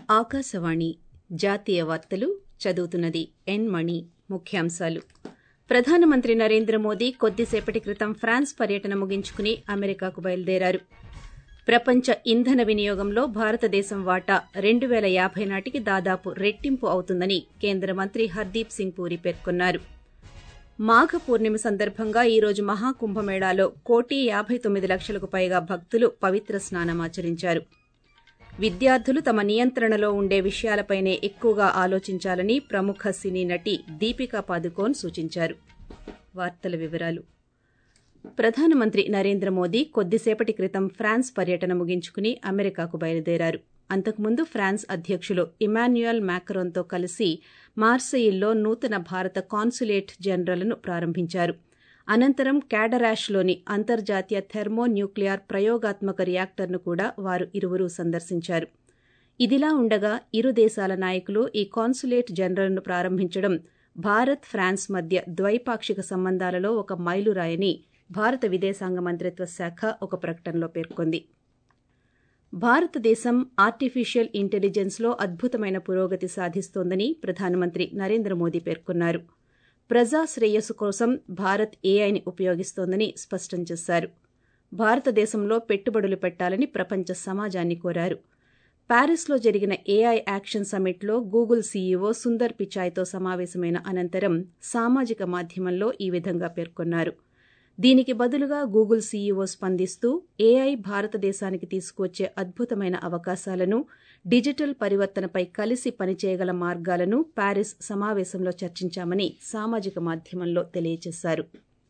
ఆకాశవాణి జాతీయ వార్తలు చదువుతున్నది ఎన్ మణి ముఖ్యాంశాలు ప్రధానమంత్రి నరేంద్ర మోదీ కొద్దిసేపటి క్రితం ఫ్రాన్స్ పర్యటన ముగించుకుని అమెరికాకు బయలుదేరారు ప్రపంచ ఇంధన వినియోగంలో భారతదేశం వాటా రెండు పేల యాభై నాటికి దాదాపు రెట్టింపు అవుతుందని కేంద్ర మంత్రి హర్దీప్ సింగ్ పూరి పేర్కొన్నారు మాఘ పూర్ణిమ సందర్భంగా ఈ రోజు మహాకుంభమేళాలో కోటి యాభై తొమ్మిది లక్షలకు పైగా భక్తులు పవిత్ర స్నానమాచరించారు విద్యార్థులు తమ నియంత్రణలో ఉండే విషయాలపైనే ఎక్కువగా ఆలోచించాలని ప్రముఖ సినీ నటి దీపికా పాదుకోన్ సూచించారు వార్తల వివరాలు ప్రధానమంత్రి నరేంద్ర మోదీ కొద్దిసేపటి క్రితం ఫ్రాన్స్ పర్యటన ముగించుకుని అమెరికాకు బయలుదేరారు అంతకుముందు ఫ్రాన్స్ అధ్యకులు ఇమాన్యుయల్ మ్యాక్రోన్తో కలిసి మార్సెయిల్లో నూతన భారత కాన్సులేట్ జనరల్ను ప్రారంభించారు అనంతరం క్యాడరాష్లోని అంతర్జాతీయ థెర్మో న్యూక్లియర్ ప్రయోగాత్మక రియాక్టర్ను కూడా వారు ఇరువురూ సందర్శించారు ఇదిలా ఉండగా ఇరు దేశాల నాయకులు ఈ కాన్సులేట్ జనరల్ను ప్రారంభించడం భారత్ ఫ్రాన్స్ మధ్య ద్వైపాక్షిక సంబంధాలలో ఒక మైలురాయని భారత విదేశాంగ మంత్రిత్వ శాఖ ఒక ప్రకటనలో పేర్కొంది భారతదేశం ఆర్టిఫిషియల్ ఇంటెలిజెన్స్లో అద్భుతమైన పురోగతి సాధిస్తోందని ప్రధానమంత్రి నరేంద్ర మోదీ పేర్కొన్నారు ప్రజా శ్రేయస్సు కోసం భారత్ ఏఐని ఉపయోగిస్తోందని స్పష్టం చేశారు భారతదేశంలో పెట్టుబడులు పెట్టాలని ప్రపంచ సమాజాన్ని కోరారు ప్యారిస్లో జరిగిన ఏఐ యాక్షన్ సమ్మిట్లో గూగుల్ సీఈఓ సుందర్ పిచాయ్తో సమావేశమైన అనంతరం సామాజిక మాధ్యమంలో ఈ విధంగా పేర్కొన్నారు దీనికి బదులుగా గూగుల్ సీఈఓ స్పందిస్తూ ఏఐ భారతదేశానికి తీసుకువచ్చే అద్భుతమైన అవకాశాలను డిజిటల్ పరివర్తనపై కలిసి పనిచేయగల మార్గాలను ప్యారిస్ సమావేశంలో చర్చించామని సామాజిక మాధ్యమంలో తెలియజేశారు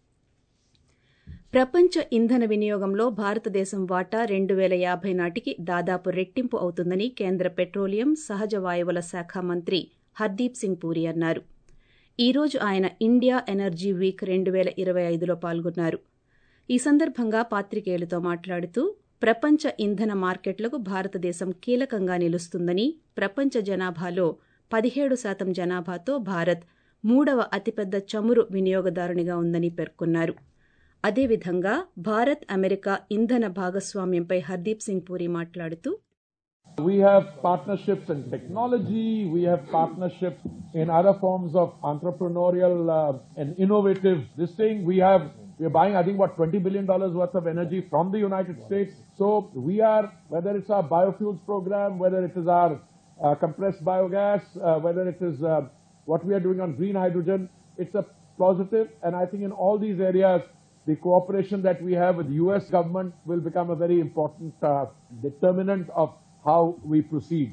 ప్రపంచ ఇంధన వినియోగంలో భారతదేశం వాటా రెండు పేల యాభై నాటికి దాదాపు రెట్టింపు అవుతుందని కేంద్ర పెట్రోలియం సహజ వాయువుల శాఖ మంత్రి హర్దీప్ సింగ్ పూరి అన్నారు ఈ రోజు ఆయన ఇండియా ఎనర్జీ వీక్ రెండు పేల ఇరవై ఐదులో పాల్గొన్నారు ఈ సందర్భంగా పాత్రికేయులతో మాట్లాడుతూ ప్రపంచ ఇంధన మార్కెట్లకు భారతదేశం కీలకంగా నిలుస్తుందని ప్రపంచ జనాభాలో పదిహేడు శాతం జనాభాతో భారత్ మూడవ అతిపెద్ద చమురు వినియోగదారునిగా ఉందని పేర్కొన్నారు అదేవిధంగా భారత్ అమెరికా ఇంధన భాగస్వామ్యంపై హర్దీప్ సింగ్ పూరి మాట్లాడుతూ We have partnerships in technology. We have partnerships in other forms of entrepreneurial uh, and innovative. This thing we have. We are buying, I think, what twenty billion dollars worth of energy from the United States. So we are, whether it's our biofuels program, whether it is our uh, compressed biogas, uh, whether it is uh, what we are doing on green hydrogen, it's a positive. And I think in all these areas, the cooperation that we have with the U.S. government will become a very important uh, determinant of how we proceed.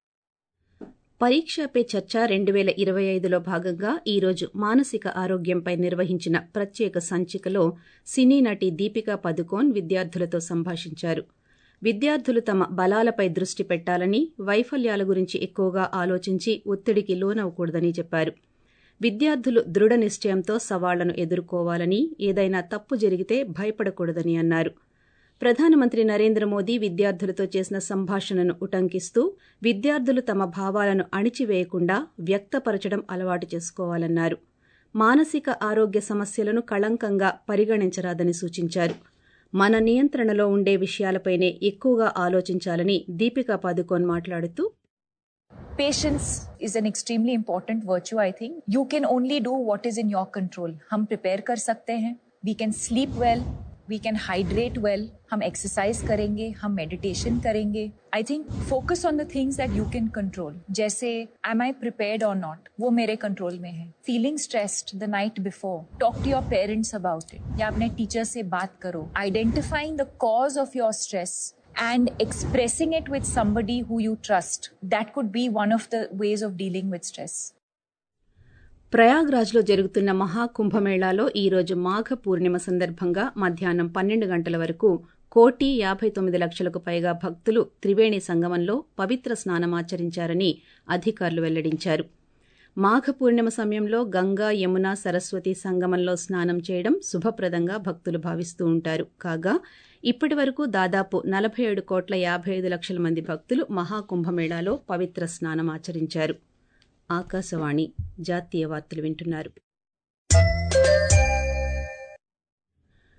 Pariksha Pe Charcha రెండు పేల ఇరవై ఐదులో భాగంగా ఈరోజు మానసిక ఆరోగ్యంపై నిర్వహించిన ప్రత్యేక సంచికలో సినీ నటి దీపికా పదుకోన్ విద్యార్థులతో సంభాషించారు విద్యార్థులు తమ బలాలపై దృష్టి పెట్టాలని వైఫల్యాల గురించి ఎక్కువగా ఆలోచించి ఒత్తిడికి లోనవకూడదని చెప్పారు విద్యార్థులు దృఢ నిశ్చయంతో సవాళ్లను ఎదుర్కోవాలని ఏదైనా తప్పు జరిగితే భయపడకూడదని అన్నారు ప్రధానమంత్రి నరేంద్ర మోదీ విద్యార్థులతో చేసిన సంభాషణను ఉటంకిస్తూ విద్యార్థులు తమ భావాలను అణిచివేయకుండా వ్యక్తపరచడం అలవాటు చేసుకోవాలన్నారు మానసిక ఆరోగ్య సమస్యలను కళంకంగా పరిగణించరాదని సూచించారు మన నియంత్రణలో ఉండే విషయాలపైనే ఎక్కువగా ఆలోచించాలని దీపికా పాదుకోన్ మాట్లాడుతూ Patience is an extremely important virtue, I think. You can only do what is in your control. हम prepare कर सकते हैं. We can sleep well. We can hydrate well. हम exercise करेंगे. हम meditation करेंगे. I think focus on the things that you can control. जैसे am I prepared or not? वो मेरे control में है. Feeling stressed the night before. Talk to your parents about it. या अपने teacher से बात करो. Identifying the cause of your stress and expressing it with somebody who you trust. That could be one of the ways of dealing with stress. ప్రయాగ్రాజ్లో జరుగుతున్న మహాకుంభమేళాలో ఈరోజు మాఘ పూర్ణిమ సందర్భంగా మధ్యాహ్నం పన్నెండు గంటల వరకు కోటి యాభై తొమ్మిది లక్షలకు పైగా భక్తులు త్రివేణి సంగమంలో పవిత్ర స్నానమాచరించారని అధికారులు వెల్లడించారు మాఘ పూర్ణిమ సమయంలో గంగా యమున సరస్వతి సంగమంలో స్నానం చేయడం శుభప్రదంగా భక్తులు భావిస్తూ ఉంటారు కాగా ఇప్పటి వరకు దాదాపు నలభై ఏడు కోట్ల యాభై ఐదు లక్షల మంది భక్తులు మహాకుంభమేళాలో పవిత్ర స్నానమాచరించారు ఆకాశవాణి జాతీయ వార్తలు వింటున్నారు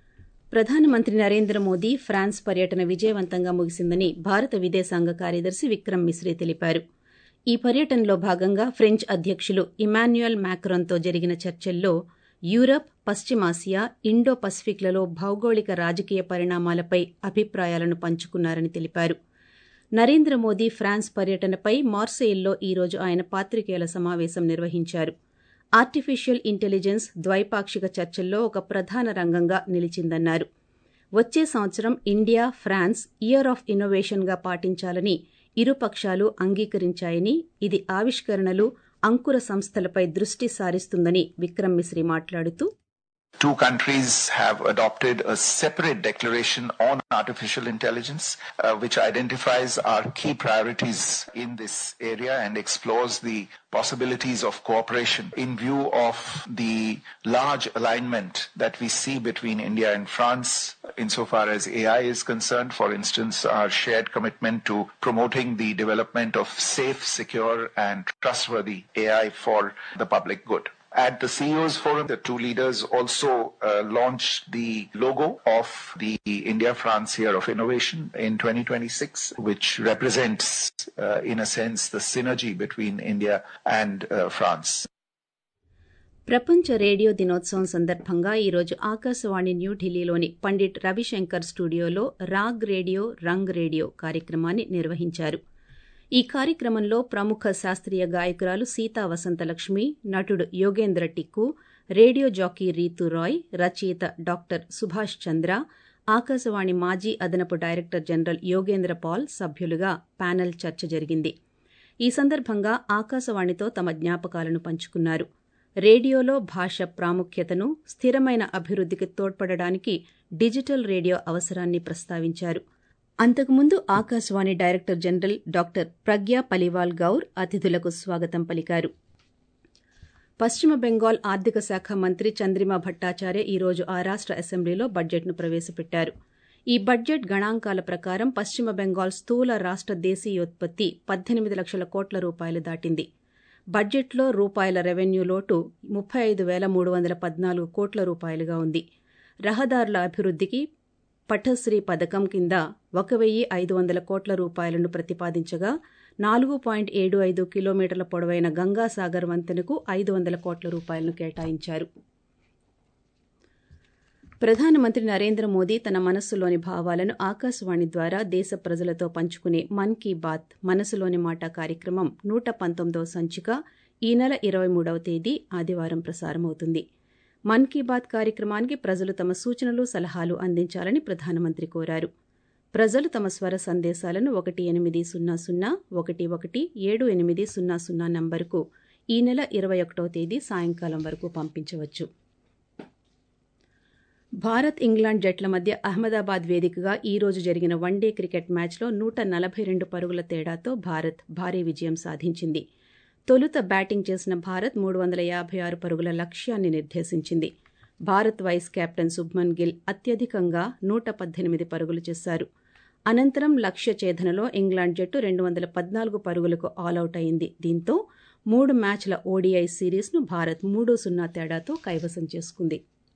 ప్రధానమంత్రి నరేంద్ర మోదీ ఫ్రాన్స్ పర్యటన విజయవంతంగా ముగిసిందని భారత విదేశాంగ కార్యదర్శి విక్రమ్ మిశ్రీ తెలిపారు ఈ పర్యటనలో భాగంగా ఫ్రెంచ్ అధ్యకులు ఇమాన్యుయల్ మ్యాక్రాన్తో జరిగిన చర్చల్లో యూరప్ పశ్చిమాసియా ఇండో పసిఫిక్లలో భౌగోళిక రాజకీయ పరిణామాలపై అభిప్రాయాలను పంచుకున్నారని తెలిపారు నరేంద్ర మోదీ ఫ్రాన్స్ పర్యటనపై మార్సెయిల్లో ఈ రోజు ఆయన పాత్రికేయుల సమావేశం నిర్వహించారు ఆర్టిఫిషియల్ ఇంటెలిజెన్స్ ద్వైపాక్షిక చర్చల్లో ఒక ప్రధాన రంగంగా నిలిచిందన్నారు వచ్చే సంవత్సరం ఇండియా ఫ్రాన్స్ ఇయర్ ఆఫ్ ఇన్నోవేషన్గా పాటించాలని ఇరు పక్షాలు అంగీకరించాయని ఇది ఆవిష్కరణలు అంకుర సంస్థలపై దృష్టి సారిస్తుందని విక్రమ్ మిశ్రీ మాట్లాడుతూ Two countries have adopted a separate declaration on artificial intelligence, uh, which identifies our key priorities in this area and explores the possibilities of cooperation in view of the large alignment that we see between India and France insofar as AI is concerned. For instance, our shared commitment to promoting the development of safe, secure, and trustworthy AI for the public good. At the CEO's forum, the two leaders also uh, launched the logo of the India France Year of Innovation in 2026, which represents, uh, in a sense, the synergy between India and uh, France. ప్రపంచ radio దినోత్సవం సందర్భంగా ఈరోజు ఆకాశవాణి న్యూఢిల్లీలోని పండిట్ రవిశంకర్ స్టూడియోలో raag radio రంగ్ radio కార్యక్రమాన్ని నిర్వహించారు ఈ కార్యక్రమంలో ప్రముఖ శాస్త్రీయ గాయకురాలు సీతా వసంతలక్ష్మి నటుడు యోగేంద్ర టిక్కు రేడియో జాకీ రీతు రాయ్ రచయిత డాక్టర్ సుభాష్ చంద్ర ఆకాశవాణి మాజీ అదనపు డైరెక్టర్ జనరల్ యోగేంద్ర పాల్ సభ్యులుగా ప్యానెల్ చర్చ జరిగింది ఈ సందర్భంగా ఆకాశవాణితో తమ జ్ఞాపకాలను పంచుకున్నారు రేడియోలో భాష ప్రాముఖ్యతను స్థిరమైన అభివృద్ధికి తోడ్పడడానికి డిజిటల్ రేడియో అవసరాన్ని ప్రస్తావించారు అంతకుముందు Akashvani director general doctor Pragya Paliwal Gaur అతిథులకు స్వాగతం పలికారు పశ్చిమ బెంగాల్ ఆర్థిక శాఖ మంత్రి చంద్రిమా భట్టాచార్య ఈ రోజు ఆ రాష్ట అసెంబ్లీలో బడ్జెట్ను ప్రవేశపెట్టారు ఈ బడ్జెట్ గణాంకాల ప్రకారం పశ్చిమ బెంగాల్ స్థూల రాష్ట దేశీయోత్పత్తి పద్దెనిమిది లక్షల కోట్ల రూపాయలు దాటింది బడ్జెట్లో రూపాయల రెవెన్యూ లోటు ముప్పై ఐదు వేల మూడు వందల పద్నాలుగు కోట్ల రూపాయలుగా ఉంది రహదారుల అభివృద్ధికి పఠశ్రీ పథకం కింద ఒక వెయ్యి ఐదు వందల కోట్ల రూపాయలను ప్రతిపాదించగా నాలుగు పాయింట్ ఏడు ఐదు కిలోమీటర్ల పొడవైన గంగాసాగర్ వంతెనకు ఐదు వందల కోట్ల రూపాయలను కేటాయించారు ప్రధానమంత్రి నరేంద్ర మోదీ తన మనస్సులోని భావాలను ఆకాశవాణి ద్వారా దేశ ప్రజలతో పంచుకునే మన్ కీ బాత్ మనసులోని మాట కార్యక్రమం నూట పంతొమ్మిదవ సంచిక ఈ నెల ఇరవై మూడవ తేదీ ఆదివారం ప్రసారమవుతుంది మన్ కీ బాత్ కార్యక్రమానికి ప్రజలు తమ సూచనలు సలహాలు అందించాలని ప్రధానమంత్రి కోరారు ప్రజలు తమ స్వర సందేశాలను ఒకటి ఎనిమిది సున్నా సున్నా ఒకటి ఒకటి ఏడు ఎనిమిది సున్నా సున్నా నంబరుకు ఈ నెల ఇరవై ఒకటో తేదీ సాయంకాలం వరకు పంపించవచ్చు భారత్ ఇంగ్లాండ్ జట్ల మధ్య అహ్మదాబాద్ వేదికగా ఈ రోజు జరిగిన వన్డే క్రికెట్ మ్యాచ్లో నూట నలభై రెండు పరుగుల తేడాతో భారత్ భారీ విజయం సాధించింది తొలుత బ్యాటింగ్ చేసిన భారత్ మూడు వందల యాభై ఆరు పరుగుల లక్ష్యాన్ని నిర్దేశించింది భారత్ వైస్ కెప్టెన్ శుభ్మన్ గిల్ అత్యధికంగా నూట పద్దెనిమిది పరుగులు చేశారు అనంతరం లక్ష్య ఛేదనలో ఇంగ్లాండ్ జట్టు రెండు వందల పద్నాలుగు పరుగులకు ఆలౌట్ అయింది దీంతో మూడు మ్యాచ్ల ఓడిఐ సిరీస్ను భారత్ మూడు సున్నా తేడాతో కైవసం చేసుకుంది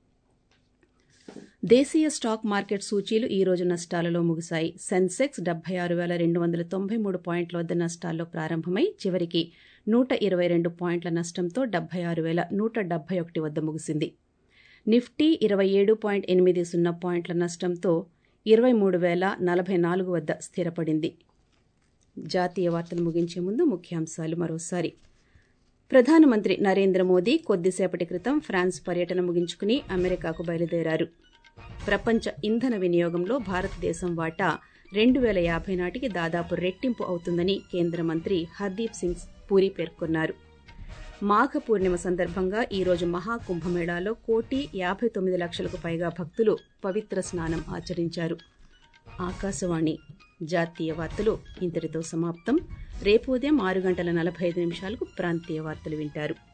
దేశీయ స్టాక్ మార్కెట్ సూచీలు ఈ రోజు నష్టాలలో ముగిశాయి సెన్సెక్స్ డెబ్బై ఆరు వేల రెండు వందల తొంభై మూడు పాయింట్ల వద్ద నష్టాల్లో ప్రారంభమై చివరికి నూట ఇరవై రెండు పాయింట్ల నష్టంతో డెబ్బై ఆరు వేల నూట డెబ్బై ఒకటి వద్ద ముగిసింది నిఫ్టీ ఇరవై ఏడు పాయింట్ ఎనిమిది సున్నా పాయింట్ల నష్టంతో ఇరవై మూడు వేల నలభై నాలుగు వద్ద స్థిరపడింది జాతీయ వార్తలు ముగించే ముందు ముఖ్యాంశాలు మరోసారి ప్రధానమంత్రి నరేంద్ర మోదీ కొద్దిసేపటి క్రితం ఫ్రాన్స్ పర్యటన ముగించుకుని అమెరికాకు బయలుదేరారు ప్రపంచ ఇంధన వినియోగంలో భారతదేశం వాటా రెండు వేల యాభై నాటికి దాదాపు రెట్టింపు అవుతుందని కేంద్ర మంత్రి హర్దీప్ సింగ్ పూరి పేర్కొన్నారు మాఘ పూర్ణిమ సందర్భంగా ఈరోజు మహాకుంభమేళాలో కోటి యాభై తొమ్మిది లక్షలకు పైగా భక్తులు పవిత్ర స్నానం ఆచరించారు ఆకాశవాణి జాతీయ వార్తలు ఇంతటితో సమాప్తం రేపు ఉదయం ఆరు గంటల నలభై ఐదు నిమిషాలకు ప్రాంతీయ వార్తలు వింటారు